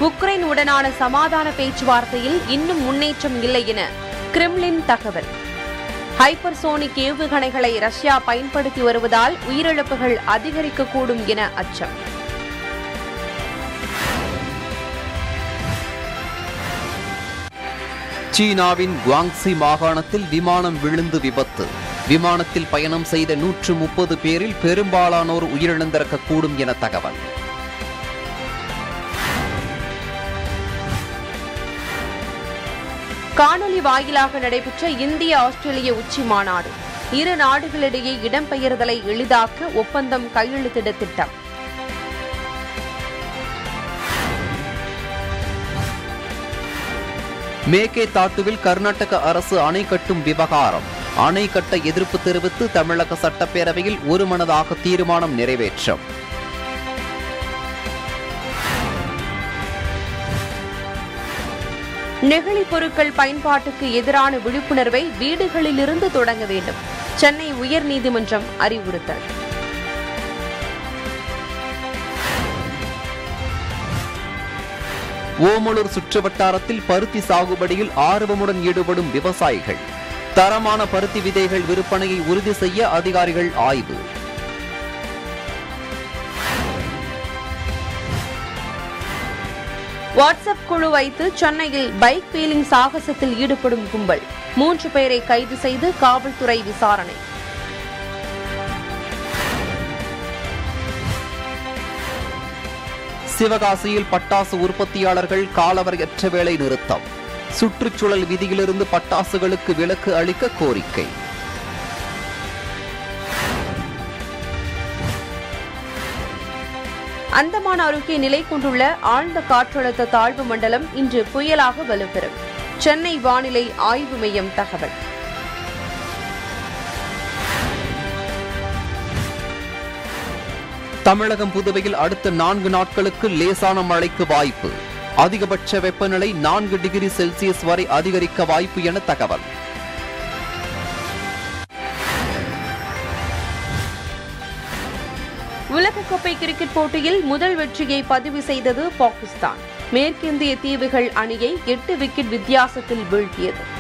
Ukraine உடனான சமாதான பேச்சுவார்த்தையில் இன்னும் முன்னேற்றம் இல்லை என கிரெம்லின் தகவல் ஹைப்பர்சோனிக் ஏவுகணைகளை ரஷ்யா பயன்படுத்தி வருவதால் உயிரிழப்புகள் அதிகரிக்கக்கூடும் என அச்சம் சீனாவின் குவாங்ஸி மாகாணத்தில் விமானம் விழுந்து விபத்து விமானத்தில் பயணம் செய்த நூற்று முப்பது பேரில் பெரும்பாலானோர் உயிரிழந்திருக்கக்கூடும் என தகவல் காணொலி வாயிலாக நடைபெற்ற இந்திய ஆஸ்திரேலிய உச்சி மாநாடு இரு நாடுகளிடையே இடம்பெயர்தலை எளிதாக்க ஒப்பந்தம் கையெழுத்திட திட்டம் மேகே தாட்டுவில் கர்நாடக அரசு அணை கட்டும் விவகாரம் அணை கட்ட எதிர்ப்பு தெரிவித்து தமிழக சட்டப்பேரவையில் ஒருமனதாக தீர்மானம் நிறைவேற்றம் நெகிழி பொருட்கள் பயன்பாட்டுக்கு எதிரான விழிப்புணர்வை வீடுகளிலிருந்து தொடங்க வேண்டும் சென்னை உயர்நீதிமன்றம் அறிவுறுத்தல் ஓமலூர் சுற்றுவட்டாரத்தில் பருத்தி சாகுபடியில் ஆர்வமுடன் ஈடுபடும் விவசாயிகள் தரமான பருத்தி விதைகள் விற்பனையை உறுதி செய்ய அதிகாரிகள் ஆய்வு வாட்ஸ்அப் குழு வைத்து சென்னையில் பைக் வீலிங் சாகசத்தில் ஈடுபடும் கும்பல் மூன்று பேரை கைது செய்து காவல்துறை விசாரணை சிவகாசியில் பட்டாசு உற்பத்தியாளர்கள் காலவரையற்ற வேலை நிறுத்தம் சுற்றுச்சூழல் விதியிலிருந்து பட்டாசுகளுக்கு விலக்கு அளிக்க கோரிக்கை அந்தமான் அருகே நிலை கொண்டுள்ள ஆழ்ந்த காற்றழுத்த தாழ்வு மண்டலம் இன்று புயலாக வலுப்பெறும் சென்னை வானிலை ஆய்வு மையம் தகவல் தமிழகம் புதுவையில் அடுத்த நான்கு நாட்களுக்கு லேசான மழைக்கு வாய்ப்பு அதிகபட்ச வெப்பநிலை நான்கு டிகிரி செல்சியஸ் வரை அதிகரிக்க வாய்ப்பு என தகவல் உலகக்கோப்பை கிரிக்கெட் போட்டியில் முதல் வெற்றியை பதிவு செய்தது பாகிஸ்தான் மேற்கிந்திய தீவுகள் அணியை எட்டு விக்கெட் வித்தியாசத்தில் வீழ்த்தியது